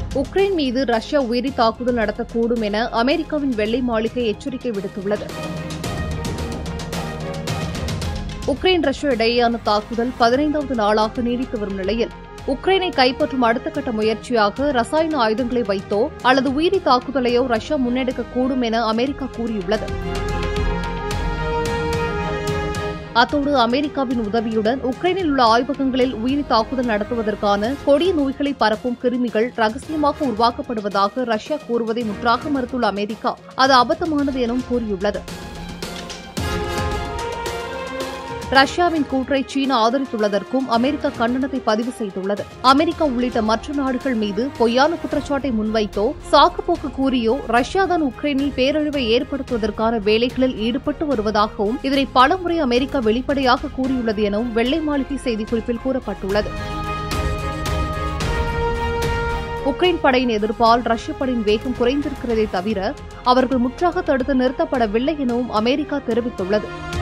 Ukraine மீது Russia உயிரி தாக்குதல் நடத்தக்கூடும் என அமெரிக்காவின் வெள்ளை மாளிகை எச்சரிக்கை விடுத்துள்ளது உக்ரைன் ரஷ்யா இடையேயான தாக்குதல் பதினைந்தாவது நாளாக நீடித்து வரும் நிலையில் உக்ரைனை கைப்பற்றும் அடுத்த கட்ட முயற்சியாக ரசாயன ஆயுதங்களை வைத்தோ அல்லது உயிரி தாக்குதலையோ ரஷ்யா முன்னெடுக்கக்கூடும் என அமெரிக்கா கூறியுள்ளது அத்தோடு அமெரிக்காவின் உதவியுடன் உக்ரைனில் உள்ள ஆய்வகங்களில் உயிரி தாக்குதல் நடத்துவதற்கான கொடிய நோய்களை பரப்பும் கிருமிகள் ரகசியமாக உருவாக்கப்படுவதாக ரஷ்யா கூறுவதை முற்றாக மறுத்துள்ள அமெரிக்கா அது அபத்தமானது எனவும் கூறியுள்ளது ரஷ்யாவின் கூற்றை சீனா ஆதரித்துள்ளதற்கும் அமெரிக்கா கண்டனத்தை பதிவு செய்துள்ளது அமெரிக்கா உள்ளிட்ட மற்ற நாடுகள் மீது பொய்யான குற்றச்சாட்டை முன்வைத்தோ சாக்குப்போக்கு கூறியோ ரஷ்யாதான் உக்ரைனில் பேரழிவை ஏற்படுத்துவதற்கான வேலைகளில் ஈடுபட்டு வருவதாகவும் இதனை பலமுறை அமெரிக்கா வெளிப்படையாக கூறியுள்ளது எனவும் வெள்ளை மாளிகை செய்திக்குறிப்பில் கூறப்பட்டுள்ளது உக்ரைன் படையின் எதிர்ப்பால் ரஷ்ய படையின் வேகம் குறைந்திருக்கிறதே தவிர அவர்கள் முற்றாக தடுத்து நிறுத்தப்படவில்லை எனவும் அமெரிக்கா தெரிவித்துள்ளது